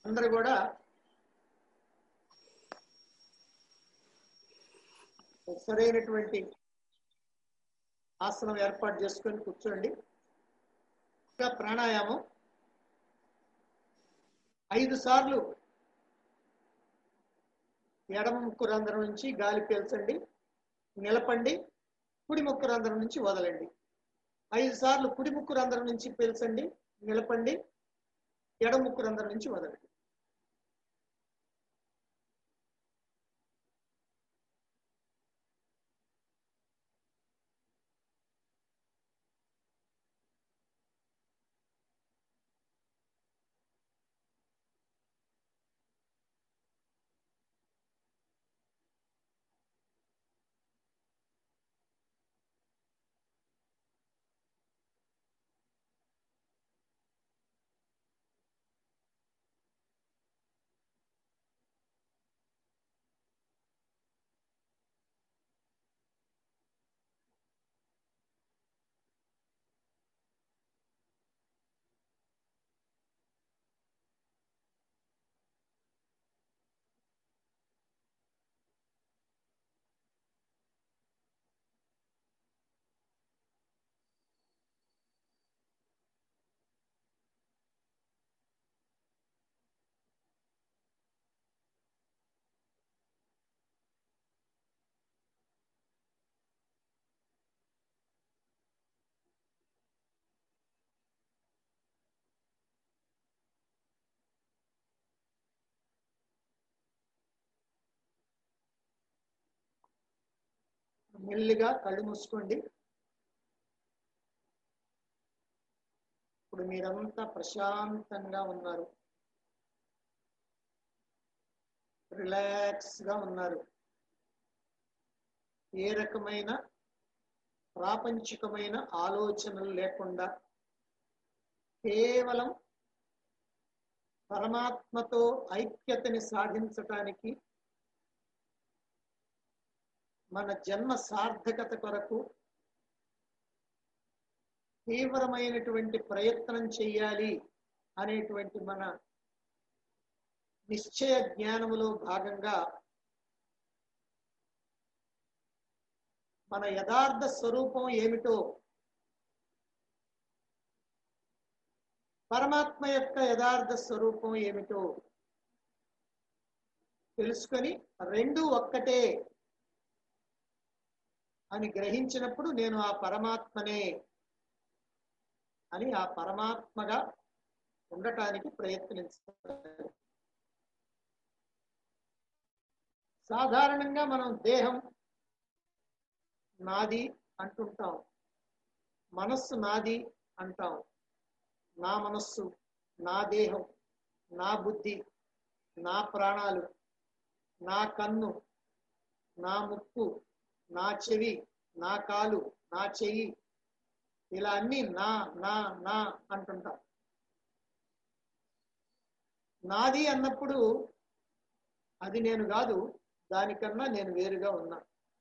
అందరూ కూడా సరైనటువంటి ఆసనం ఏర్పాటు చేసుకొని కూర్చోండి ఇంకా ప్రాణాయామం ఐదు సార్లు ఎడమ ముక్కు రంధ్రం నుంచి గాలి పీల్చండి నిలపండి కుడి ముక్కు రంధ్రం నుంచి వదలండి ఐదు సార్లు కుడి ముక్కు రంధ్రం నుంచి పీల్చండి నిలపండి ఎడమ ముక్కు రంధ్రం నుంచి వదలండి మెల్లిగా కళ్ళు మూసుకోండి ఇప్పుడు మీరంతా ప్రశాంతంగా ఉన్నారు రిలాక్స్ గా ఉన్నారు ఏ రకమైన ప్రాపంచికమైన ఆలోచనలు లేకుండా కేవలం పరమాత్మతో ఐక్యతని సాధించటానికి మన జన్మ సార్థకత కొరకు తీవ్రమైనటువంటి ప్రయత్నం చెయ్యాలి అనేటువంటి మన నిశ్చయ జ్ఞానములో భాగంగా మన యథార్థ స్వరూపం ఏమిటో పరమాత్మ యొక్క యథార్థ స్వరూపం ఏమిటో తెలుసుకొని రెండు ఒక్కటే అని గ్రహించినప్పుడు నేను ఆ పరమాత్మనే అని ఆ పరమాత్మగా ఉండటానికి ప్రయత్నించాలి సాధారణంగా మనం దేహం నాది అంటుంటాం మనస్సు నాది అంటాం నా మనస్సు నా దేహం నా బుద్ధి నా ప్రాణాలు నా కన్ను నా ముక్కు నా చెవి నా కాలు నా చెయ్యి ఇలా అన్ని నా నా నా అంటుంటాం నాది అన్నప్పుడు అది నేను కాదు దానికన్నా నేను వేరుగా ఉన్నా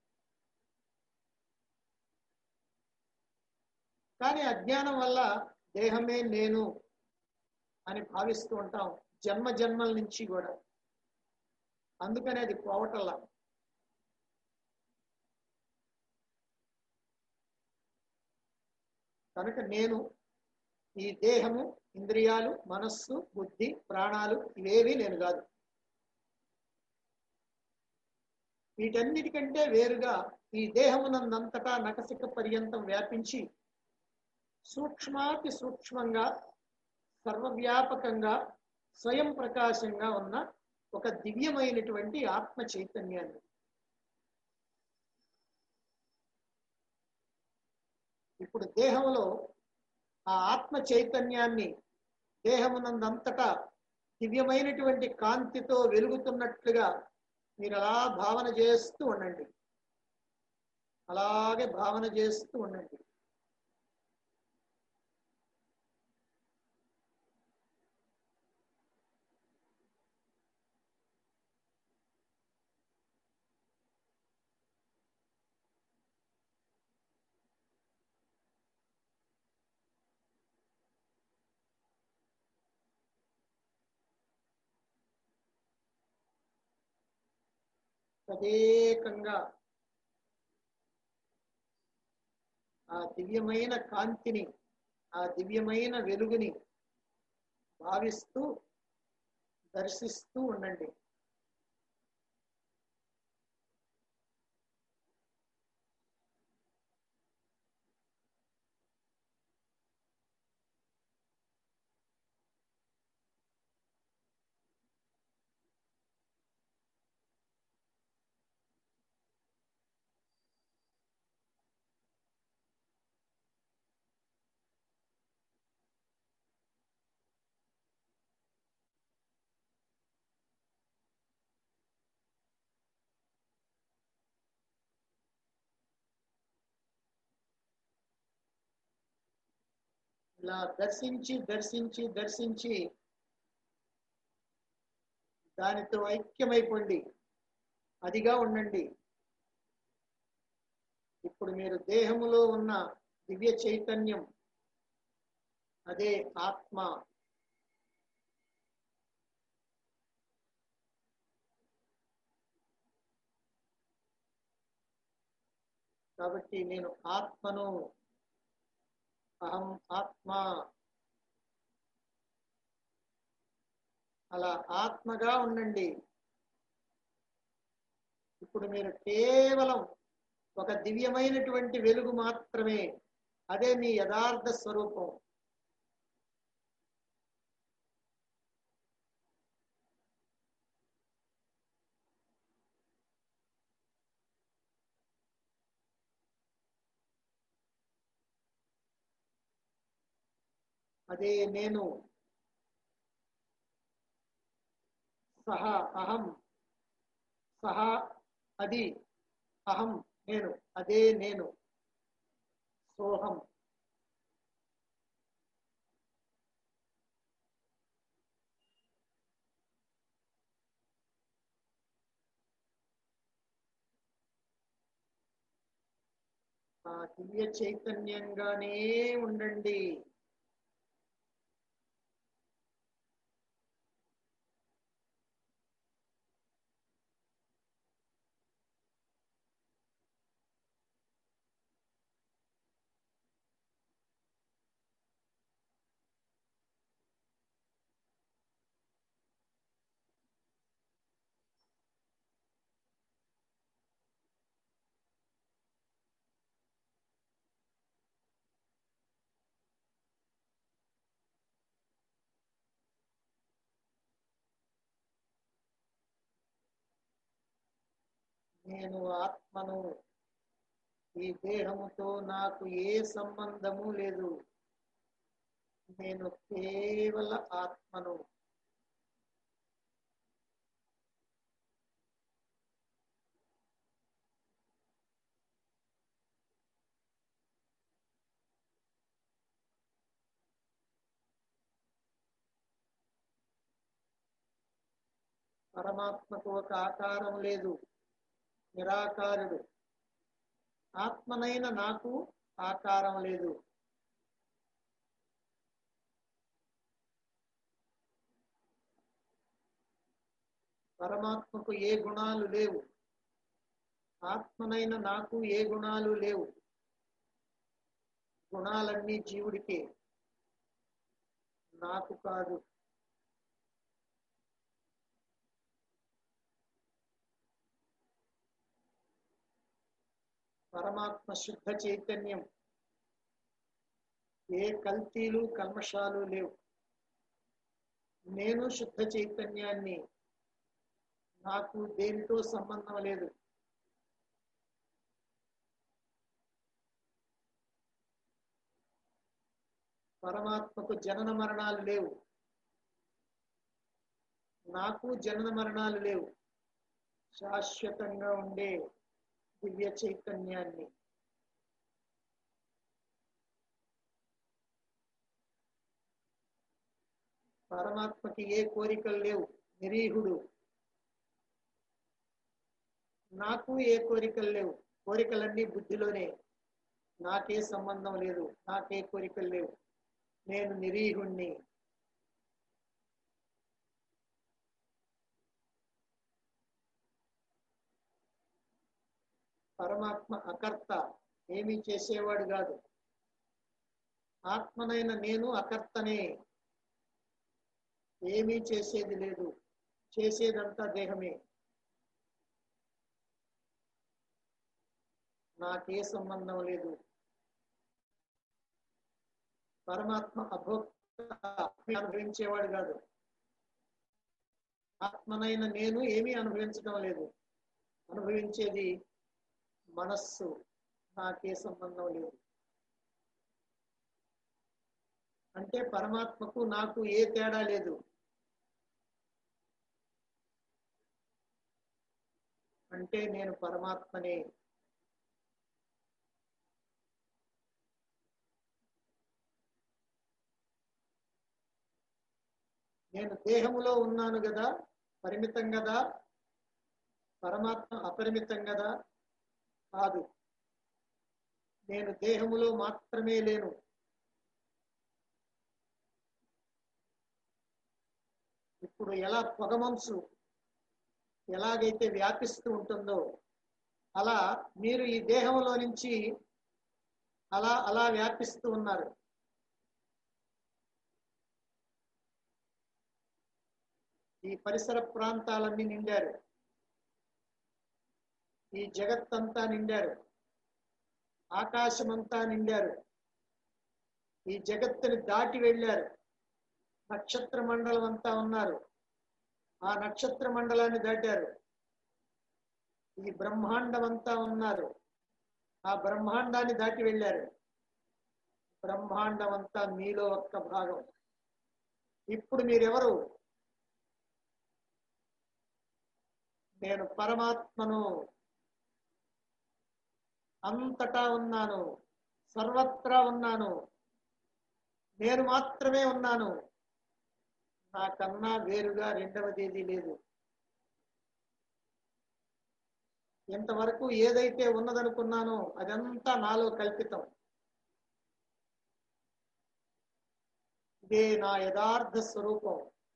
కానీ అజ్ఞానం వల్ల దేహమే నేను అని భావిస్తూ ఉంటాం జన్మ జన్మల నుంచి కూడా అందుకనే అది పోవటల్లా కనుక నేను ఈ దేహము ఇంద్రియాలు మనస్సు బుద్ధి ప్రాణాలు ఇవేవి నేను కాదు వీటన్నిటికంటే వేరుగా ఈ దేహమునందంతటా నకసిక పర్యంతం వ్యాపించి సూక్ష్మాతి సూక్ష్మంగా సర్వవ్యాపకంగా స్వయం ప్రకాశంగా ఉన్న ఒక దివ్యమైనటువంటి ఆత్మ చైతన్యాన్ని ఇప్పుడు దేహంలో ఆ ఆత్మ చైతన్యాన్ని దేహమునందంతటా దివ్యమైనటువంటి కాంతితో వెలుగుతున్నట్లుగా మీరు అలా భావన చేస్తూ ఉండండి అలాగే భావన చేస్తూ ఉండండి తదేకంగా ఆ దివ్యమైన కాంతిని ఆ దివ్యమైన వెలుగుని భావిస్తూ దర్శిస్తూ ఉండండి ఇలా దర్శించి దర్శించి దర్శించి దానితో ఐక్యమైపోండి అదిగా ఉండండి ఇప్పుడు మీరు దేహములో ఉన్న దివ్య చైతన్యం అదే ఆత్మ కాబట్టి నేను ఆత్మను అహం ఆత్మ అలా ఆత్మగా ఉండండి ఇప్పుడు మీరు కేవలం ఒక దివ్యమైనటువంటి వెలుగు మాత్రమే అదే మీ యథార్థ స్వరూపం అదే నేను సహా అహం సహా అది అహం నేను అదే నేను సోహం ఆ దివ్య చైతన్యంగానే ఉండండి నేను ఆత్మను ఈ దేహముతో నాకు ఏ సంబంధము లేదు నేను కేవల ఆత్మను పరమాత్మకు ఒక ఆకారం లేదు నిరాకారుడు ఆత్మనైన నాకు ఆకారం లేదు పరమాత్మకు ఏ గుణాలు లేవు ఆత్మనైన నాకు ఏ గుణాలు లేవు గుణాలన్నీ జీవుడికే నాకు కాదు పరమాత్మ శుద్ధ చైతన్యం ఏ కల్తీలు కల్మషాలు లేవు నేను శుద్ధ చైతన్యాన్ని నాకు దేనితో సంబంధం లేదు పరమాత్మకు జనన మరణాలు లేవు నాకు జనన మరణాలు లేవు శాశ్వతంగా ఉండే దివ్య చైతన్యాన్ని పరమాత్మకి ఏ కోరికలు లేవు నిరీహుడు నాకు ఏ కోరికలు లేవు కోరికలన్నీ బుద్ధిలోనే నాకే సంబంధం లేదు నాకే కోరికలు లేవు నేను నిరీహుణ్ణి పరమాత్మ అకర్త ఏమీ చేసేవాడు కాదు ఆత్మనైన నేను అకర్తనే ఏమీ చేసేది లేదు చేసేదంతా దేహమే నాకే సంబంధం లేదు పరమాత్మ అభోక్త అనుభవించేవాడు కాదు ఆత్మనైన నేను ఏమీ అనుభవించడం లేదు అనుభవించేది మనస్సు నాకే సంబంధం లేదు అంటే పరమాత్మకు నాకు ఏ తేడా లేదు అంటే నేను పరమాత్మనే నేను దేహములో ఉన్నాను కదా పరిమితం కదా పరమాత్మ అపరిమితం కదా కాదు నేను దేహములో మాత్రమే లేను ఇప్పుడు ఎలా పొగమంచు ఎలాగైతే వ్యాపిస్తూ ఉంటుందో అలా మీరు ఈ దేహంలో నుంచి అలా అలా వ్యాపిస్తూ ఉన్నారు ఈ పరిసర ప్రాంతాలన్నీ నిండారు ఈ జగత్తంతా నిండారు ఆకాశమంతా నిండారు ఈ జగత్తుని దాటి వెళ్ళారు నక్షత్ర మండలం అంతా ఉన్నారు ఆ నక్షత్ర మండలాన్ని దాటారు ఈ బ్రహ్మాండం అంతా ఉన్నారు ఆ బ్రహ్మాండాన్ని దాటి వెళ్ళారు బ్రహ్మాండం అంతా మీలో ఒక్క భాగం ఇప్పుడు మీరెవరు నేను పరమాత్మను అంతటా ఉన్నాను సర్వత్రా ఉన్నాను నేను మాత్రమే ఉన్నాను నాకన్నా వేరుగా రెండవది ఏది లేదు ఇంతవరకు ఏదైతే ఉన్నదనుకున్నానో అదంతా నాలో కల్పితం ఇదే నా యథార్థ స్వరూపం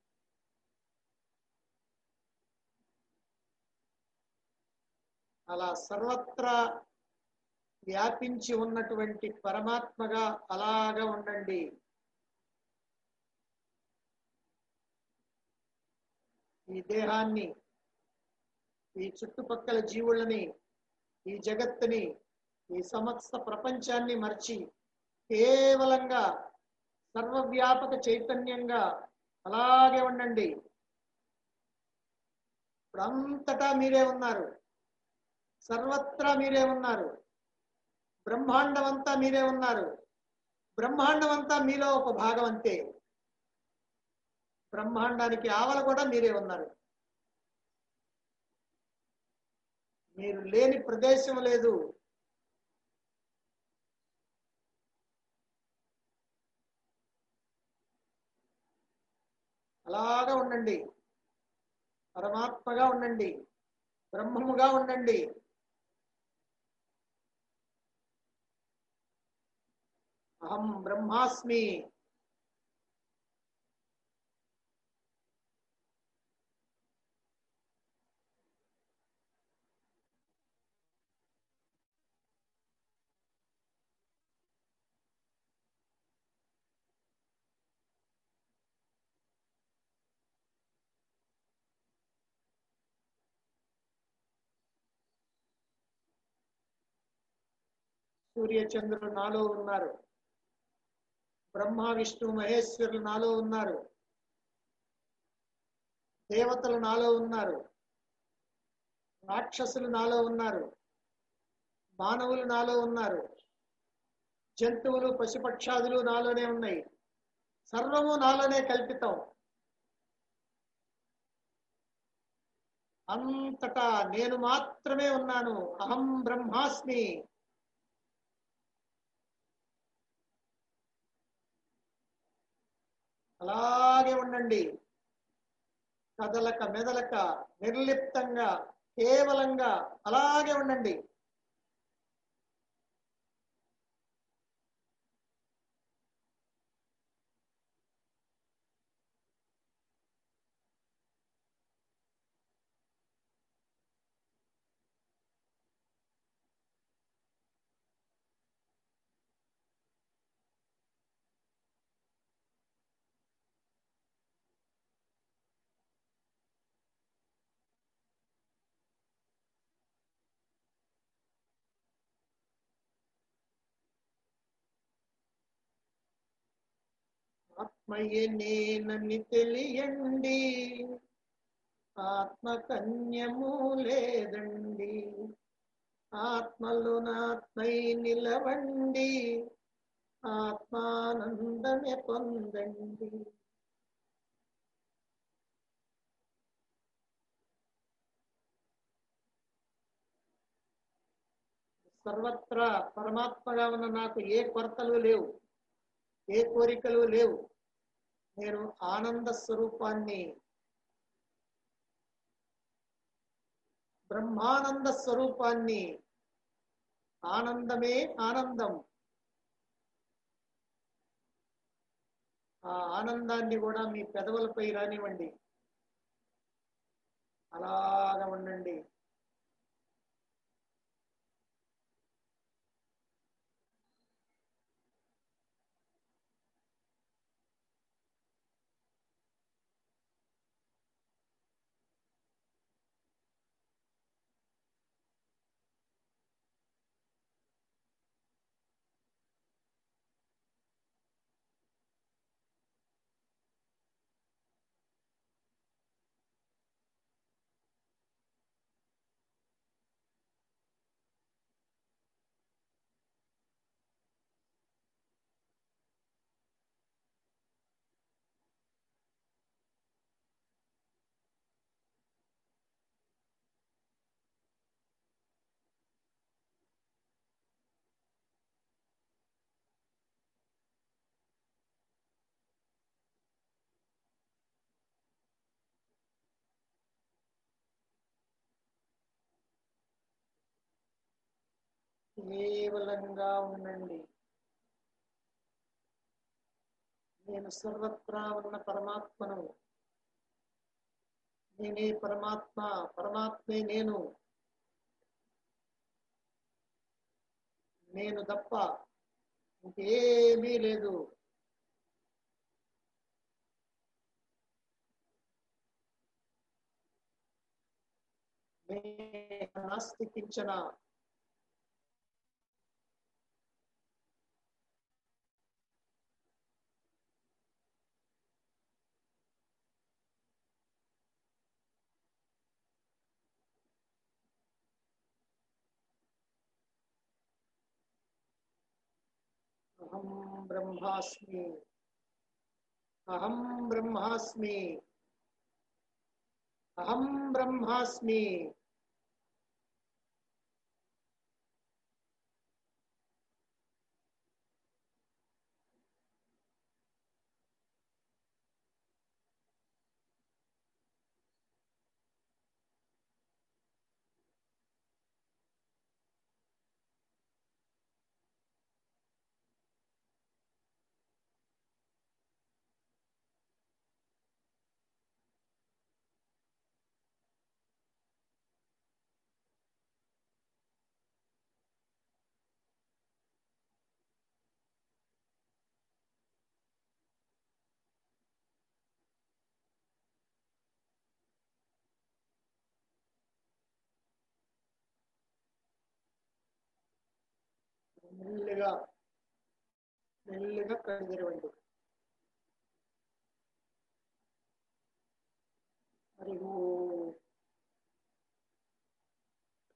అలా సర్వత్రా వ్యాపించి ఉన్నటువంటి పరమాత్మగా అలాగా ఉండండి ఈ దేహాన్ని ఈ చుట్టుపక్కల జీవులని ఈ జగత్తుని ఈ సమస్త ప్రపంచాన్ని మర్చి కేవలంగా సర్వవ్యాపక చైతన్యంగా అలాగే ఉండండి ఇప్పుడు అంతటా మీరే ఉన్నారు సర్వత్రా మీరే ఉన్నారు బ్రహ్మాండం అంతా మీరే ఉన్నారు బ్రహ్మాండం అంతా మీలో ఒక భాగం అంతే బ్రహ్మాండానికి ఆవల కూడా మీరే ఉన్నారు మీరు లేని ప్రదేశం లేదు అలాగా ఉండండి పరమాత్మగా ఉండండి బ్రహ్మముగా ఉండండి అహం బ్రహ్మాస్మి సూర్యచంద్రులు నాలో ఉన్నారు బ్రహ్మ విష్ణు మహేశ్వరులు నాలో ఉన్నారు దేవతలు నాలో ఉన్నారు రాక్షసులు నాలో ఉన్నారు మానవులు నాలో ఉన్నారు జంతువులు పశుపక్షాదులు నాలోనే ఉన్నాయి సర్వము నాలోనే కల్పితం అంతటా నేను మాత్రమే ఉన్నాను అహం బ్రహ్మాస్మి అలాగే ఉండండి కదలక మెదలక నిర్లిప్తంగా కేవలంగా అలాగే ఉండండి ఆత్మయే నేనని తెలియండి ఆత్మ కన్యము లేదండి ఆత్మలో నాత్మై నిలవండి ఆత్మానందమే పొందండి సర్వత్రా పరమాత్మగా ఉన్న నాకు ఏ కొరతలు లేవు ఏ కోరికలు లేవు నేను ఆనంద స్వరూపాన్ని బ్రహ్మానంద స్వరూపాన్ని ఆనందమే ఆనందం ఆ ఆనందాన్ని కూడా మీ పెదవులపై రానివ్వండి అలాగా ఉండండి కేవలంగా ఉండండి నేను సర్వత్రా ఉన్న పరమాత్మను నేనే పరమాత్మ పరమాత్మే నేను నేను తప్ప ఇంకేమీ లేదు నాస్తికించిన అహం బ్రహ్మాస్మి అహం బ్రహ్మాస్మి అహం బ్రహ్మాస్మి మెల్లిగా మెల్లిగా కళ్ళు తెరవండి హరి ఓం